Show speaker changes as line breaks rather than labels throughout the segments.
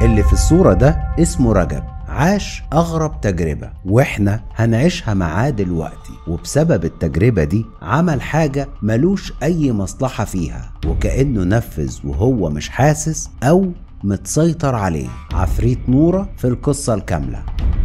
اللي في الصورة ده اسمه رجب عاش أغرب تجربة وإحنا هنعيشها معاه دلوقتي وبسبب التجربة دي عمل حاجة ملوش أي مصلحة فيها وكأنه نفذ وهو مش حاسس أو متسيطر عليه عفريت نورة في القصة الكاملة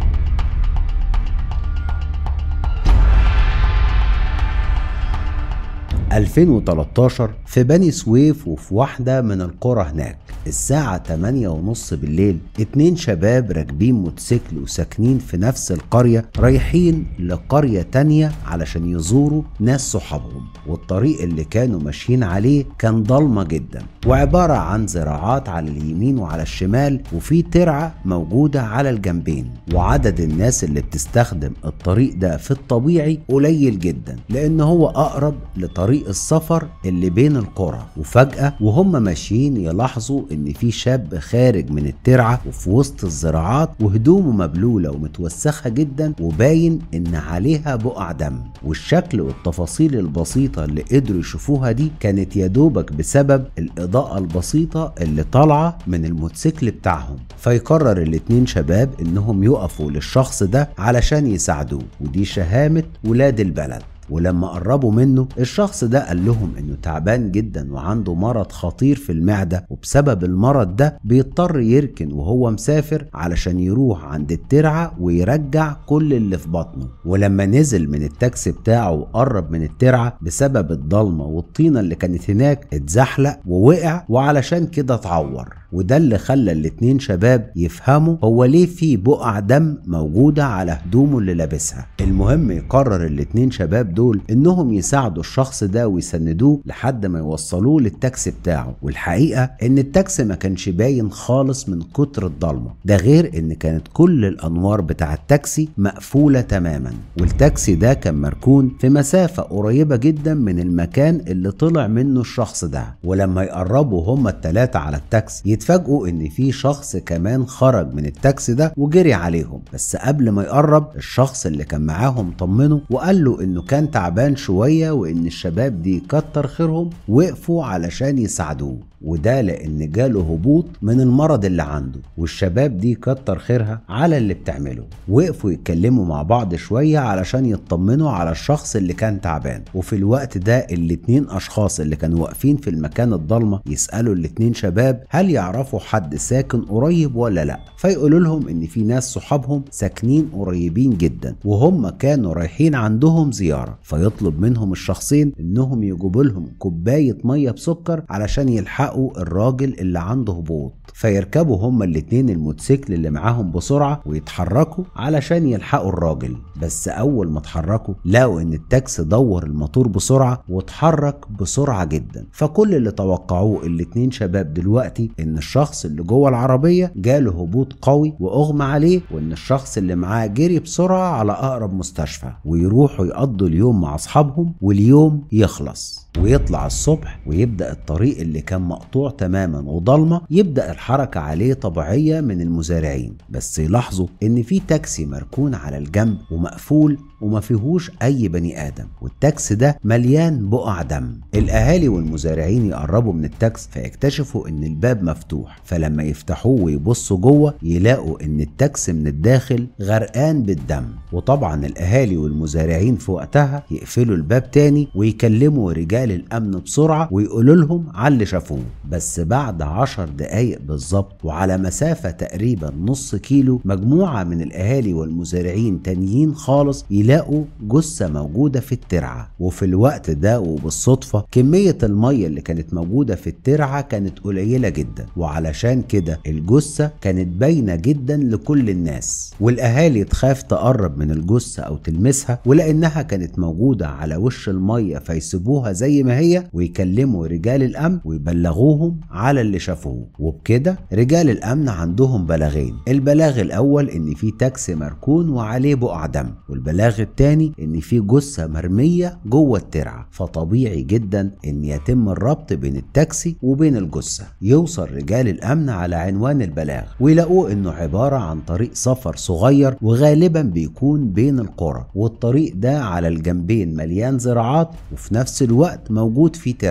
2013 في بني سويف وفي واحدة من القرى هناك الساعة 8 ونص بالليل اتنين شباب راكبين موتوسيكل وساكنين في نفس القرية رايحين لقرية تانية علشان يزوروا ناس صحابهم والطريق اللي كانوا ماشيين عليه كان ضلمة جدا وعبارة عن زراعات على اليمين وعلى الشمال وفي ترعة موجودة على الجنبين وعدد الناس اللي بتستخدم الطريق ده في الطبيعي قليل جدا لأن هو أقرب لطريق السفر اللي بين القرى وفجأة وهم ماشيين يلاحظوا إن في شاب خارج من الترعة وفي وسط الزراعات وهدومه مبلولة ومتوسخة جدا وباين إن عليها بقع دم والشكل والتفاصيل البسيطة اللي قدروا يشوفوها دي كانت يدوبك بسبب الإضاءة البسيطة اللي طالعة من الموتوسيكل بتاعهم فيقرر الاتنين شباب إنهم يقفوا للشخص ده علشان يساعدوه ودي شهامة ولاد البلد ولما قربوا منه الشخص ده قال لهم انه تعبان جدا وعنده مرض خطير في المعده وبسبب المرض ده بيضطر يركن وهو مسافر علشان يروح عند الترعه ويرجع كل اللي في بطنه ولما نزل من التاكسي بتاعه وقرب من الترعه بسبب الضلمه والطينه اللي كانت هناك اتزحلق ووقع وعلشان كده اتعور وده اللي خلى الاتنين شباب يفهموا هو ليه في بقع دم موجودة على هدومه اللي لابسها المهم يقرر الاتنين شباب دول انهم يساعدوا الشخص ده ويسندوه لحد ما يوصلوه للتاكسي بتاعه والحقيقة ان التاكسي ما كانش باين خالص من كتر الضلمة ده غير ان كانت كل الانوار بتاع التاكسي مقفولة تماما والتاكسي ده كان مركون في مسافة قريبة جدا من المكان اللي طلع منه الشخص ده ولما يقربوا هما التلاتة على التاكسي يتفاجئوا ان في شخص كمان خرج من التاكسي ده وجري عليهم بس قبل ما يقرب الشخص اللي كان معاهم طمنه وقال له انه كان تعبان شويه وان الشباب دي كتر خيرهم وقفوا علشان يساعدوه وده لان جاله هبوط من المرض اللي عنده والشباب دي كتر خيرها على اللي بتعمله وقفوا يتكلموا مع بعض شويه علشان يطمنوا على الشخص اللي كان تعبان وفي الوقت ده الاتنين اشخاص اللي كانوا واقفين في المكان الضلمه يسالوا الاتنين شباب هل يعرفوا حد ساكن قريب ولا لا فيقولوا لهم ان في ناس صحابهم ساكنين قريبين جدا وهم كانوا رايحين عندهم زياره فيطلب منهم الشخصين انهم يجيبوا لهم كوبايه ميه بسكر علشان يلحقوا الراجل اللي عنده هبوط فيركبوا هما الاتنين الموتوسيكل اللي معاهم بسرعه ويتحركوا علشان يلحقوا الراجل بس اول ما اتحركوا لقوا ان التاكسي دور الموتور بسرعه واتحرك بسرعه جدا فكل اللي توقعوه الاتنين شباب دلوقتي ان الشخص اللي جوه العربيه جاله هبوط قوي واغمى عليه وان الشخص اللي معاه جري بسرعه على اقرب مستشفى ويروحوا يقضوا اليوم مع اصحابهم واليوم يخلص ويطلع الصبح ويبدا الطريق اللي كان مقطوع تماما وضلمه يبدا الحركه عليه طبيعيه من المزارعين بس يلاحظوا ان في تاكسي مركون على الجنب ومقفول وما فيهوش اي بني ادم والتاكسي ده مليان بقع دم الاهالي والمزارعين يقربوا من التاكسي فيكتشفوا ان الباب مفتوح فلما يفتحوه ويبصوا جوه يلاقوا ان التاكسي من الداخل غرقان بالدم وطبعا الاهالي والمزارعين في وقتها يقفلوا الباب تاني ويكلموا رجال الامن بسرعه ويقولوا لهم على اللي شافوه بس بعد عشر دقايق بالظبط وعلى مسافه تقريبا نص كيلو مجموعه من الاهالي والمزارعين تانيين خالص يلاقوا جثه موجوده في الترعه وفي الوقت ده وبالصدفه كميه الميه اللي كانت موجوده في الترعه كانت قليله جدا وعلشان كده الجثه كانت باينه جدا لكل الناس والاهالي تخاف تقرب من الجثه او تلمسها ولانها كانت موجوده على وش الميه فيسيبوها زي ما هي ويكلموا رجال الامن ويبلغوهم على اللي شافوه وبكده رجال الامن عندهم بلاغين البلاغ الاول ان في تاكسي مركون وعليه بقع دم والبلاغ الثاني ان في جثه مرميه جوه الترعه فطبيعي جدا ان يتم الربط بين التاكسي وبين الجثه يوصل رجال الامن على عنوان البلاغ ويلاقوه انه عباره عن طريق سفر صغير وغالبا بيكون بين القرى والطريق ده على الجنبين مليان زراعات وفي نفس الوقت موجود فيه ترعه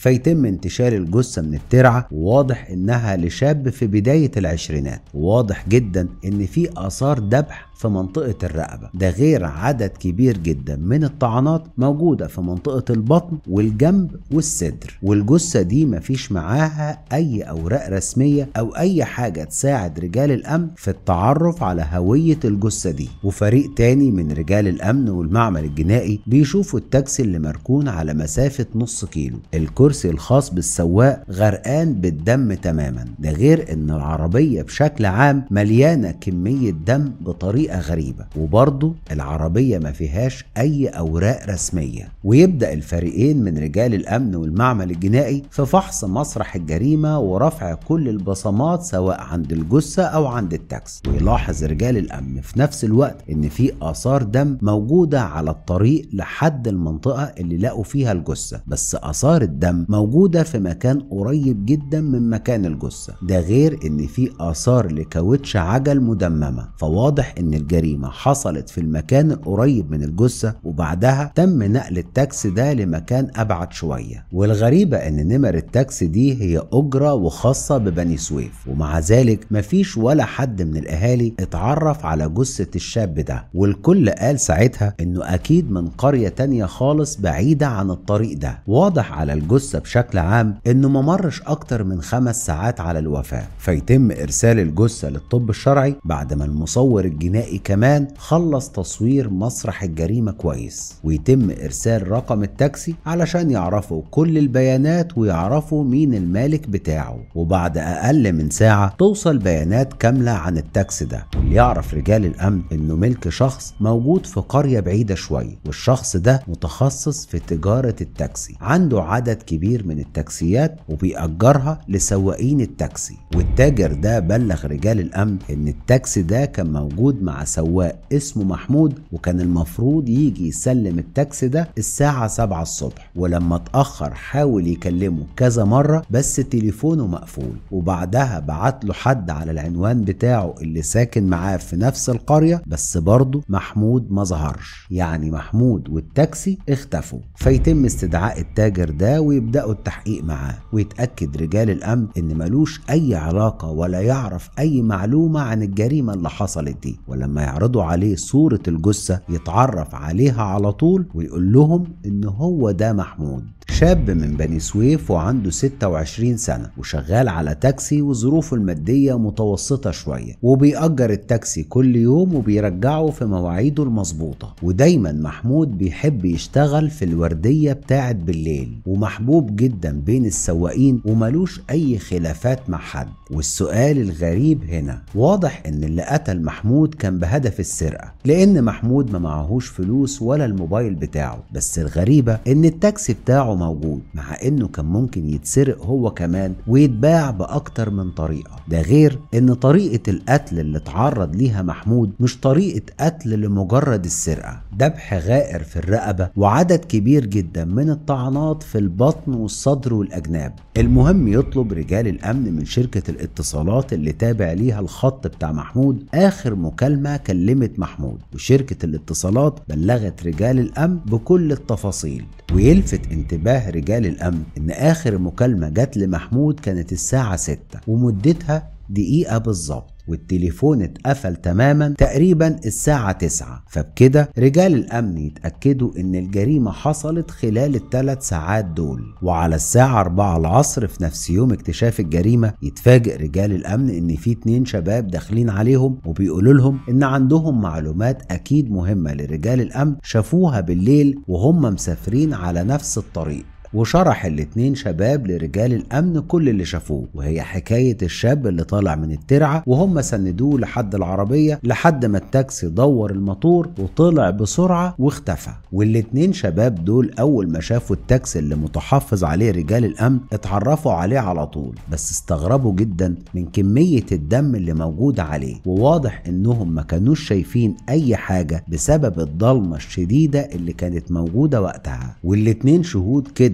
فيتم انتشال الجثة من الترعة وواضح انها لشاب في بداية العشرينات وواضح جدا ان في اثار ذبح في منطقة الرقبة ده غير عدد كبير جدا من الطعنات موجودة في منطقة البطن والجنب والصدر والجثة دي مفيش معاها أي أوراق رسمية أو أي حاجة تساعد رجال الأمن في التعرف على هوية الجثة دي وفريق تاني من رجال الأمن والمعمل الجنائي بيشوفوا التاكسي اللي مركون على مسافة نص كيلو الكرسي الخاص بالسواق غرقان بالدم تماما ده غير ان العربية بشكل عام مليانة كمية دم بطريقة غريبة وبرضه العربية ما فيهاش أي أوراق رسمية ويبدأ الفريقين من رجال الأمن والمعمل الجنائي في فحص مسرح الجريمة ورفع كل البصمات سواء عند الجثة أو عند التاكس ويلاحظ رجال الأمن في نفس الوقت إن في آثار دم موجودة على الطريق لحد المنطقة اللي لقوا فيها الجثة بس آثار الدم موجودة في مكان قريب جدا من مكان الجثة ده غير إن في آثار لكاوتش عجل مدممة فواضح إن الجريمة حصلت في المكان القريب من الجثة وبعدها تم نقل التاكسي ده لمكان أبعد شوية والغريبة إن نمر التاكسي دي هي أجرة وخاصة ببني سويف ومع ذلك مفيش ولا حد من الأهالي اتعرف على جثة الشاب ده والكل قال ساعتها إنه أكيد من قرية تانية خالص بعيدة عن الطريق ده واضح على الجثة بشكل عام إنه ممرش أكتر من خمس ساعات على الوفاة فيتم إرسال الجثة للطب الشرعي بعد ما المصور الجنائي كمان خلص تصوير مسرح الجريمة كويس ويتم إرسال رقم التاكسي علشان يعرفوا كل البيانات ويعرفوا مين المالك بتاعه وبعد أقل من ساعة توصل بيانات كاملة عن التاكسي ده واللي يعرف رجال الأمن إنه ملك شخص موجود في قرية بعيدة شوية والشخص ده متخصص في تجارة التاكسي عنده عدد كبير من التاكسيات وبيأجرها لسواقين التاكسي والتاجر ده بلغ رجال الأمن إن التاكسي ده كان موجود مع سواق اسمه محمود وكان المفروض يجي يسلم التاكسي ده الساعة 7 الصبح ولما اتأخر حاول يكلمه كذا مرة بس تليفونه مقفول وبعدها بعت له حد على العنوان بتاعه اللي ساكن معاه في نفس القرية بس برضه محمود ما ظهرش يعني محمود والتاكسي اختفوا فيتم استدعاء التاجر ده ويبدأوا التحقيق معاه ويتأكد رجال الأمن إن ملوش أي علاقة ولا يعرف أي معلومة عن الجريمة اللي حصلت دي ولما يعرضوا عليه صورة الجثة يتعرف عليها على طول ويقول لهم إن هو ده محمود شاب من بني سويف وعنده 26 سنة وشغال على تاكسي وظروفه المادية متوسطة شوية وبيأجر التاكسي كل يوم وبيرجعه في مواعيده المظبوطة ودايما محمود بيحب يشتغل في الوردية بتاعت بالليل ومحبوب جدا بين السواقين وملوش أي خلافات مع حد والسؤال الغريب هنا واضح ان اللي قتل محمود كان بهدف السرقة لان محمود ما معهوش فلوس ولا الموبايل بتاعه بس الغريبة ان التاكسي بتاعه موجود مع انه كان ممكن يتسرق هو كمان ويتباع باكتر من طريقة ده غير ان طريقة القتل اللي اتعرض ليها محمود مش طريقة قتل لمجرد السرقة ذبح غائر في الرقبة وعدد كبير جدا من الطعنات في البطن والصدر والاجناب المهم يطلب رجال الامن من شركة الاتصالات اللي تابع ليها الخط بتاع محمود اخر مكالمة كلمت محمود وشركة الاتصالات بلغت رجال الامن بكل التفاصيل ويلفت انتباه رجال الامن ان اخر مكالمة جت لمحمود كانت الساعة 6 ومدتها دقيقة بالظبط والتليفون اتقفل تماما تقريبا الساعة 9 فبكده رجال الأمن يتأكدوا إن الجريمة حصلت خلال الثلاث ساعات دول وعلى الساعة 4 العصر في نفس يوم اكتشاف الجريمة يتفاجئ رجال الأمن إن في اتنين شباب داخلين عليهم وبيقولوا لهم إن عندهم معلومات أكيد مهمة لرجال الأمن شافوها بالليل وهم مسافرين على نفس الطريق وشرح الاتنين شباب لرجال الامن كل اللي شافوه وهي حكايه الشاب اللي طالع من الترعه وهم سندوه لحد العربيه لحد ما التاكسي دور الموتور وطلع بسرعه واختفى والاتنين شباب دول اول ما شافوا التاكسي اللي متحفظ عليه رجال الامن اتعرفوا عليه على طول بس استغربوا جدا من كميه الدم اللي موجود عليه وواضح انهم ما كانوش شايفين اي حاجه بسبب الضلمه الشديده اللي كانت موجوده وقتها والاتنين شهود كده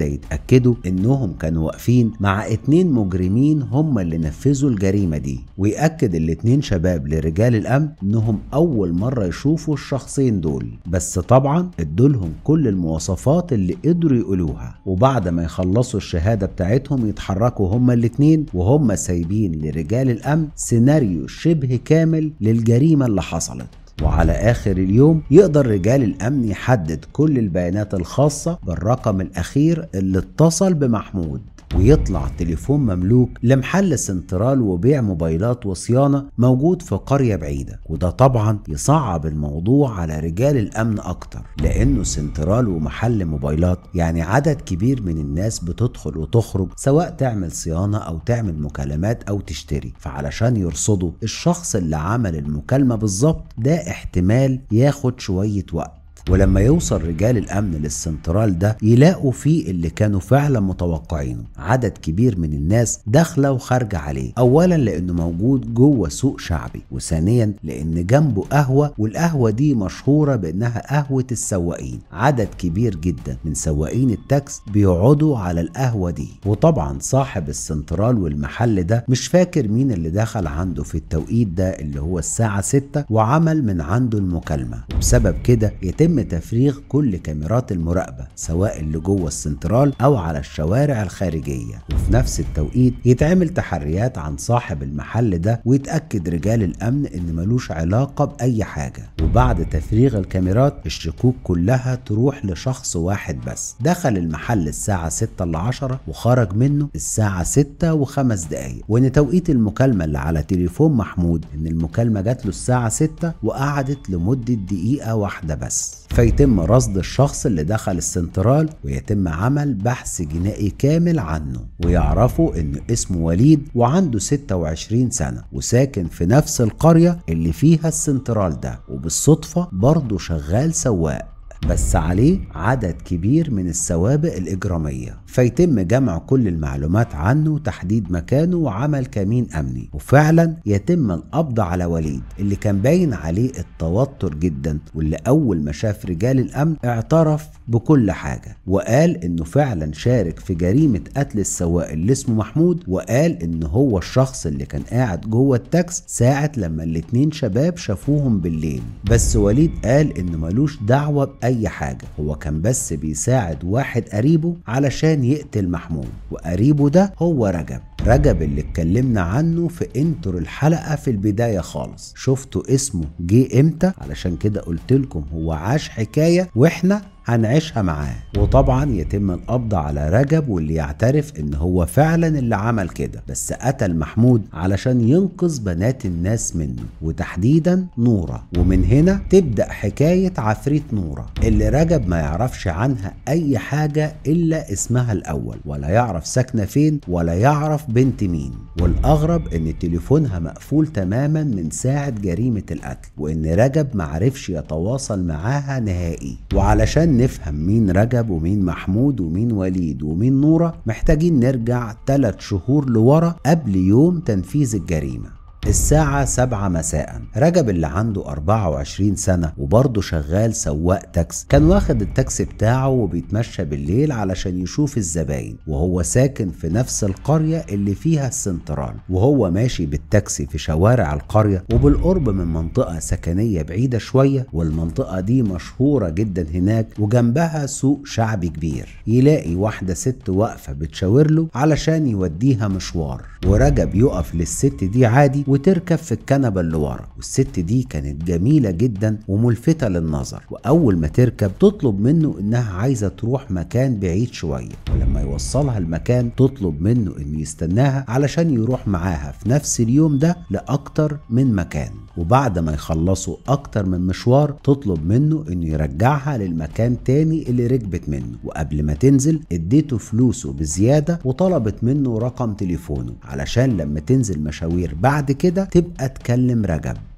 يتأكدوا انهم كانوا واقفين مع اتنين مجرمين هم اللي نفذوا الجريمة دي ويأكد الاتنين شباب لرجال الامن انهم اول مرة يشوفوا الشخصين دول بس طبعا ادولهم كل المواصفات اللي قدروا يقولوها وبعد ما يخلصوا الشهادة بتاعتهم يتحركوا هما الاتنين وهم سايبين لرجال الامن سيناريو شبه كامل للجريمة اللي حصلت وعلى آخر اليوم يقدر رجال الأمن يحدد كل البيانات الخاصة بالرقم الأخير اللي اتصل بمحمود ويطلع تليفون مملوك لمحل سنترال وبيع موبايلات وصيانة موجود في قرية بعيدة وده طبعا يصعب الموضوع على رجال الأمن أكتر لأنه سنترال ومحل موبايلات يعني عدد كبير من الناس بتدخل وتخرج سواء تعمل صيانة أو تعمل مكالمات أو تشتري فعلشان يرصدوا الشخص اللي عمل المكالمة بالظبط ده احتمال ياخد شوية وقت ولما يوصل رجال الامن للسنترال ده يلاقوا فيه اللي كانوا فعلا متوقعينه عدد كبير من الناس داخله وخارجه عليه اولا لانه موجود جوه سوق شعبي وثانيا لان جنبه قهوه والقهوه دي مشهوره بانها قهوه السواقين عدد كبير جدا من سواقين التاكس بيقعدوا على القهوه دي وطبعا صاحب السنترال والمحل ده مش فاكر مين اللي دخل عنده في التوقيت ده اللي هو الساعه 6 وعمل من عنده المكالمه وبسبب كده يتم تفريغ كل كاميرات المراقبة سواء اللي جوه السنترال أو على الشوارع الخارجية وفي نفس التوقيت يتعمل تحريات عن صاحب المحل ده ويتأكد رجال الأمن إن ملوش علاقة بأي حاجة وبعد تفريغ الكاميرات الشكوك كلها تروح لشخص واحد بس دخل المحل الساعة 6 ل 10 وخرج منه الساعة 6 وخمس دقايق وإن توقيت المكالمة اللي على تليفون محمود إن المكالمة جات له الساعة 6 وقعدت لمدة دقيقة واحدة بس فيتم رصد الشخص اللي دخل السنترال ويتم عمل بحث جنائي كامل عنه ويعرفوا انه اسمه وليد وعنده 26 سنة وساكن في نفس القرية اللي فيها السنترال ده وبالصدفة برضه شغال سواق بس عليه عدد كبير من السوابق الإجرامية فيتم جمع كل المعلومات عنه وتحديد مكانه وعمل كمين أمني وفعلا يتم القبض على وليد اللي كان باين عليه التوتر جدا واللي أول ما شاف رجال الأمن اعترف بكل حاجة وقال إنه فعلا شارك في جريمة قتل السواق اللي اسمه محمود وقال إن هو الشخص اللي كان قاعد جوه التاكس ساعة لما الاتنين شباب شافوهم بالليل بس وليد قال إنه ملوش دعوة بأي أي حاجة هو كان بس بيساعد واحد قريبه علشان يقتل محمود وقريبه ده هو رجب رجب اللي اتكلمنا عنه في انتر الحلقة في البداية خالص شفتوا اسمه جه امتى علشان كده قلت لكم هو عاش حكاية واحنا هنعيشها معاه وطبعا يتم القبض على رجب واللي يعترف ان هو فعلا اللي عمل كده بس قتل محمود علشان ينقذ بنات الناس منه وتحديدا نورة ومن هنا تبدأ حكاية عفريت نورة اللي رجب ما يعرفش عنها اي حاجة الا اسمها الاول ولا يعرف ساكنة فين ولا يعرف بنت مين والاغرب ان تليفونها مقفول تماما من ساعة جريمة القتل وان رجب معرفش يتواصل معاها نهائي وعلشان نفهم مين رجب ومين محمود ومين وليد ومين نورة محتاجين نرجع 3 شهور لورا قبل يوم تنفيذ الجريمة الساعة 7 مساء رجب اللي عنده 24 سنة وبرضه شغال سواق تاكس كان واخد التاكسي بتاعه وبيتمشى بالليل علشان يشوف الزباين وهو ساكن في نفس القرية اللي فيها السنترال وهو ماشي بالتاكسي في شوارع القرية وبالقرب من منطقة سكنية بعيدة شوية والمنطقة دي مشهورة جدا هناك وجنبها سوق شعبي كبير يلاقي واحدة ست واقفة بتشاور له علشان يوديها مشوار ورجب يقف للست دي عادي وتركب في الكنبة اللي ورا والست دي كانت جميلة جدا وملفتة للنظر وأول ما تركب تطلب منه إنها عايزة تروح مكان بعيد شوية ولما يوصلها المكان تطلب منه إنه يستناها علشان يروح معاها في نفس اليوم ده لأكتر من مكان وبعد ما يخلصوا أكتر من مشوار تطلب منه إنه يرجعها للمكان تاني اللي ركبت منه وقبل ما تنزل اديته فلوسه بزيادة وطلبت منه رقم تليفونه علشان لما تنزل مشاوير بعد كده تبقى تكلم رجب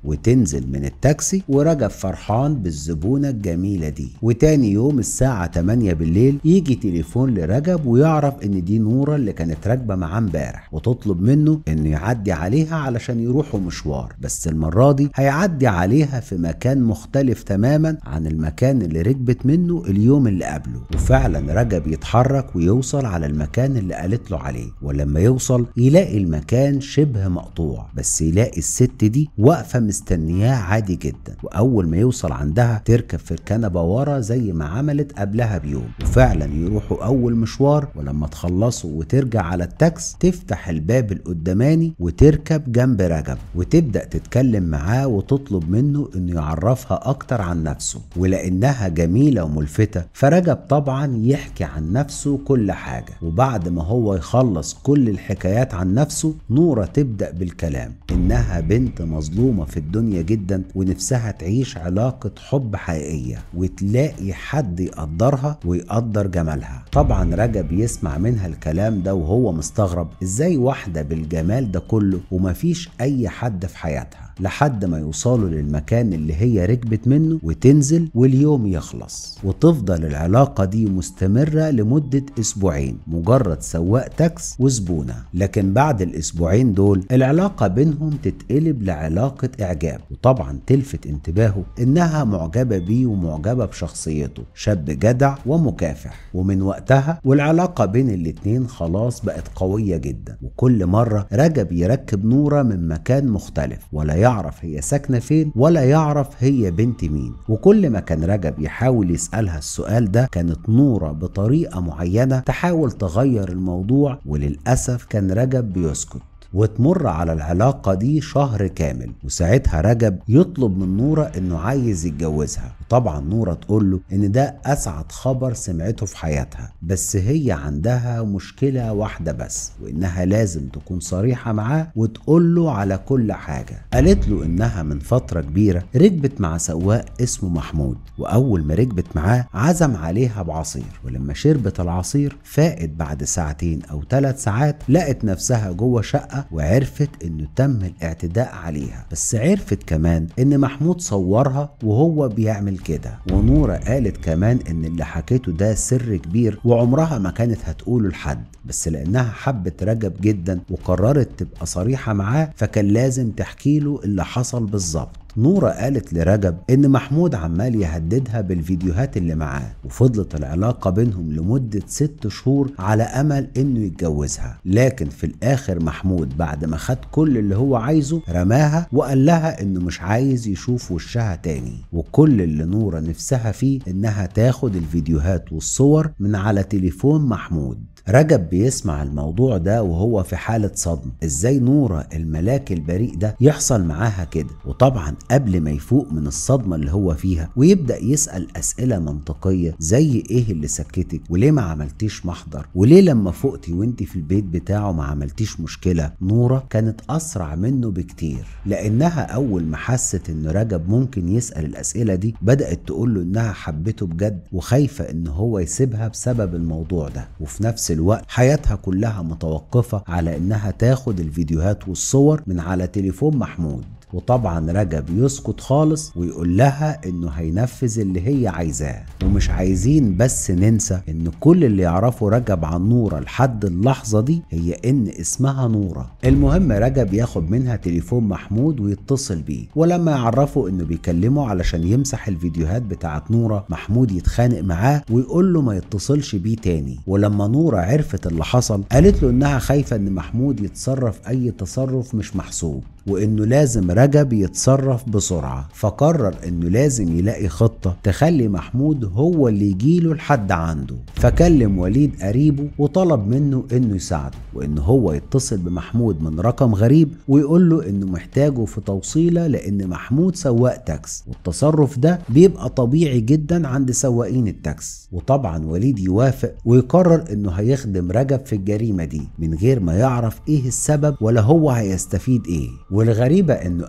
وتنزل من التاكسي ورجب فرحان بالزبونة الجميلة دي وتاني يوم الساعة 8 بالليل يجي تليفون لرجب ويعرف ان دي نورة اللي كانت راكبة معاه امبارح وتطلب منه انه يعدي عليها علشان يروحوا مشوار بس المرة دي هيعدي عليها في مكان مختلف تماما عن المكان اللي ركبت منه اليوم اللي قبله وفعلا رجب يتحرك ويوصل على المكان اللي قالت له عليه ولما يوصل يلاقي المكان شبه مقطوع بس يلاقي الست دي واقفة مستنياه عادي جدا وأول ما يوصل عندها تركب في الكنبة ورا زي ما عملت قبلها بيوم وفعلا يروحوا أول مشوار ولما تخلصوا وترجع على التاكس تفتح الباب القداماني وتركب جنب رجب وتبدأ تتكلم معاه وتطلب منه انه يعرفها اكتر عن نفسه ولانها جميلة وملفتة فرجب طبعا يحكي عن نفسه كل حاجة وبعد ما هو يخلص كل الحكايات عن نفسه نورة تبدأ بالكلام انها بنت مظلومة في الدنيا جدا ونفسها تعيش علاقة حب حقيقية وتلاقي حد يقدرها ويقدر جمالها طبعا رجب يسمع منها الكلام ده وهو مستغرب ازاي واحدة بالجمال ده كله ومفيش اي حد في حياتها لحد ما يوصلوا للمكان اللي هي ركبت منه وتنزل واليوم يخلص وتفضل العلاقة دي مستمرة لمدة أسبوعين مجرد سواق تاكس وزبونة لكن بعد الأسبوعين دول العلاقة بينهم تتقلب لعلاقة إعجاب وطبعا تلفت انتباهه إنها معجبة بيه ومعجبة بشخصيته شاب جدع ومكافح ومن وقتها والعلاقة بين الاتنين خلاص بقت قوية جدا وكل مرة رجب يركب نورة من مكان مختلف ولا يعرف هي ساكنة فين ولا يعرف هي بنت مين وكل ما كان رجب يحاول يسألها السؤال ده كانت نورة بطريقة معينة تحاول تغير الموضوع وللأسف كان رجب بيسكت وتمر على العلاقة دي شهر كامل وساعتها رجب يطلب من نورة انه عايز يتجوزها وطبعا نورة تقول له ان ده اسعد خبر سمعته في حياتها بس هي عندها مشكلة واحدة بس وانها لازم تكون صريحة معاه وتقول له على كل حاجة قالت له انها من فترة كبيرة ركبت مع سواق اسمه محمود واول ما ركبت معاه عزم عليها بعصير ولما شربت العصير فاقت بعد ساعتين او ثلاث ساعات لقت نفسها جوه شقة وعرفت انه تم الاعتداء عليها بس عرفت كمان ان محمود صورها وهو بيعمل كده ونورة قالت كمان ان اللي حكيته ده سر كبير وعمرها ما كانت هتقوله لحد بس لانها حبت رجب جدا وقررت تبقى صريحة معاه فكان لازم تحكي له اللي حصل بالظبط نورة قالت لرجب إن محمود عمال يهددها بالفيديوهات اللي معاه وفضلت العلاقة بينهم لمدة ست شهور على أمل إنه يتجوزها لكن في الآخر محمود بعد ما خد كل اللي هو عايزه رماها وقال لها إنه مش عايز يشوف وشها تاني وكل اللي نورة نفسها فيه إنها تاخد الفيديوهات والصور من على تليفون محمود رجب بيسمع الموضوع ده وهو في حالة صدمة ازاي نورة الملاك البريء ده يحصل معاها كده وطبعا قبل ما يفوق من الصدمة اللي هو فيها ويبدأ يسأل أسئلة منطقية زي ايه اللي سكتك وليه ما عملتيش محضر وليه لما فقتي وانت في البيت بتاعه ما عملتيش مشكلة نورة كانت أسرع منه بكتير لأنها أول ما حست إن رجب ممكن يسأل الأسئلة دي بدأت تقول له إنها حبته بجد وخايفة إن هو يسيبها بسبب الموضوع ده وفي نفس الوقت حياتها كلها متوقفة على إنها تاخد الفيديوهات والصور من على تليفون محمود وطبعا رجب يسكت خالص ويقول لها انه هينفذ اللي هي عايزاه ومش عايزين بس ننسى ان كل اللي يعرفه رجب عن نورة لحد اللحظة دي هي ان اسمها نورة المهم رجب ياخد منها تليفون محمود ويتصل بيه ولما يعرفه انه بيكلمه علشان يمسح الفيديوهات بتاعت نورة محمود يتخانق معاه ويقول له ما يتصلش بيه تاني ولما نورة عرفت اللي حصل قالت له انها خايفة ان محمود يتصرف اي تصرف مش محسوب وانه لازم رجب يتصرف بسرعة فقرر انه لازم يلاقي خطة تخلي محمود هو اللي يجيله لحد عنده فكلم وليد قريبه وطلب منه انه يساعده وانه هو يتصل بمحمود من رقم غريب ويقول له انه محتاجه في توصيلة لان محمود سواق تاكس والتصرف ده بيبقى طبيعي جدا عند سواقين التاكس وطبعا وليد يوافق ويقرر انه هيخدم رجب في الجريمة دي من غير ما يعرف ايه السبب ولا هو هيستفيد ايه والغريبة انه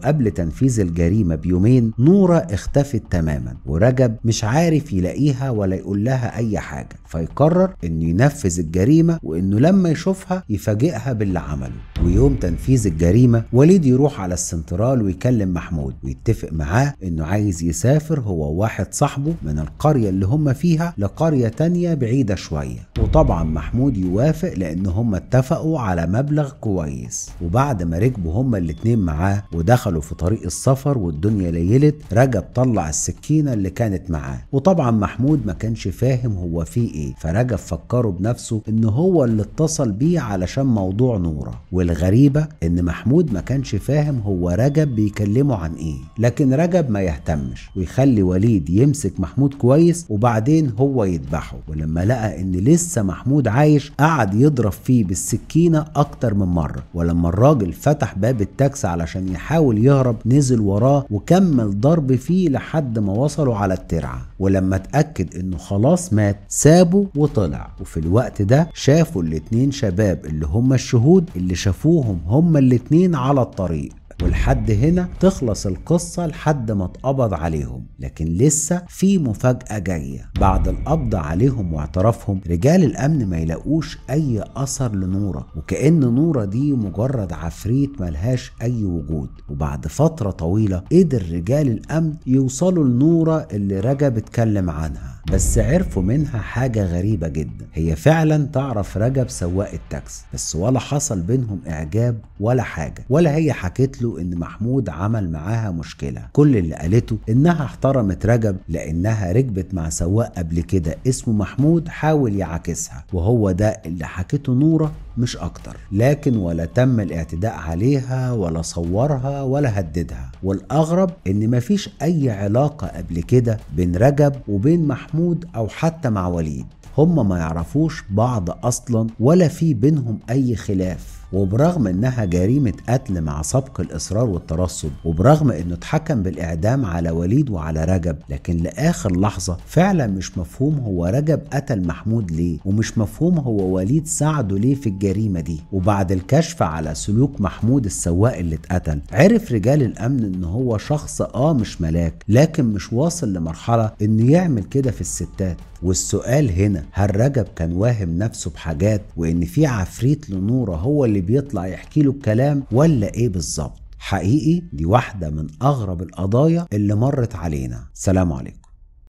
قبل تنفيذ الجريمة بيومين نورة اختفت تماما ورجب مش عارف يلاقيها ولا يقول لها أي حاجة فيقرر إنه ينفذ الجريمة وإنه لما يشوفها يفاجئها باللي عمله ويوم تنفيذ الجريمة وليد يروح على السنترال ويكلم محمود ويتفق معاه إنه عايز يسافر هو وواحد صاحبه من القرية اللي هم فيها لقرية تانية بعيدة شوية وطبعا محمود يوافق لأن هم اتفقوا على مبلغ كويس وبعد ما ركبوا هما الاتنين معاه ودخلوا في طريق السفر والدنيا ليلت رجب طلع السكينة اللي كانت معاه وطبعا محمود ما كانش فاهم هو فيه ايه فرجب فكره بنفسه ان هو اللي اتصل بيه علشان موضوع نورة والغريبة ان محمود ما كانش فاهم هو رجب بيكلمه عن ايه لكن رجب ما يهتمش ويخلي وليد يمسك محمود كويس وبعدين هو يذبحه ولما لقى ان لسه محمود عايش قعد يضرب فيه بالسكينة اكتر من مرة ولما الراجل فتح باب التاكسي علشان يحاول يهرب نزل وراه وكمل ضرب فيه لحد ما وصلوا على الترعة ولما اتأكد انه خلاص مات سابه وطلع وفي الوقت ده شافوا الاتنين شباب اللي هم الشهود اللي شافوهم هم الاتنين على الطريق ولحد هنا تخلص القصة لحد ما اتقبض عليهم لكن لسه في مفاجأة جاية بعد القبض عليهم واعترافهم رجال الأمن ما يلاقوش أي أثر لنورة وكأن نورة دي مجرد عفريت ملهاش أي وجود وبعد فترة طويلة قدر رجال الأمن يوصلوا لنورة اللي رجب اتكلم عنها بس عرفوا منها حاجة غريبة جدا هي فعلا تعرف رجب سواق التاكسي بس ولا حصل بينهم إعجاب ولا حاجة ولا هي حكت له إن محمود عمل معاها مشكلة كل اللي قالته إنها احترمت رجب لأنها ركبت مع سواق قبل كده اسمه محمود حاول يعاكسها وهو ده اللي حكته نورة مش أكتر لكن ولا تم الاعتداء عليها ولا صورها ولا هددها والأغرب إن مفيش أي علاقة قبل كده بين رجب وبين محمود أو حتى مع وليد هم ما يعرفوش بعض أصلا ولا في بينهم أي خلاف وبرغم انها جريمة قتل مع سبق الاصرار والترصد وبرغم انه اتحكم بالاعدام على وليد وعلى رجب لكن لاخر لحظة فعلا مش مفهوم هو رجب قتل محمود ليه ومش مفهوم هو وليد ساعده ليه في الجريمة دي وبعد الكشف على سلوك محمود السواق اللي اتقتل عرف رجال الامن ان هو شخص اه مش ملاك لكن مش واصل لمرحلة انه يعمل كده في الستات والسؤال هنا هل رجب كان واهم نفسه بحاجات وان في عفريت لنورة هو اللي بيطلع يحكي له الكلام ولا ايه بالظبط حقيقي دي واحدة من اغرب القضايا اللي مرت علينا سلام عليكم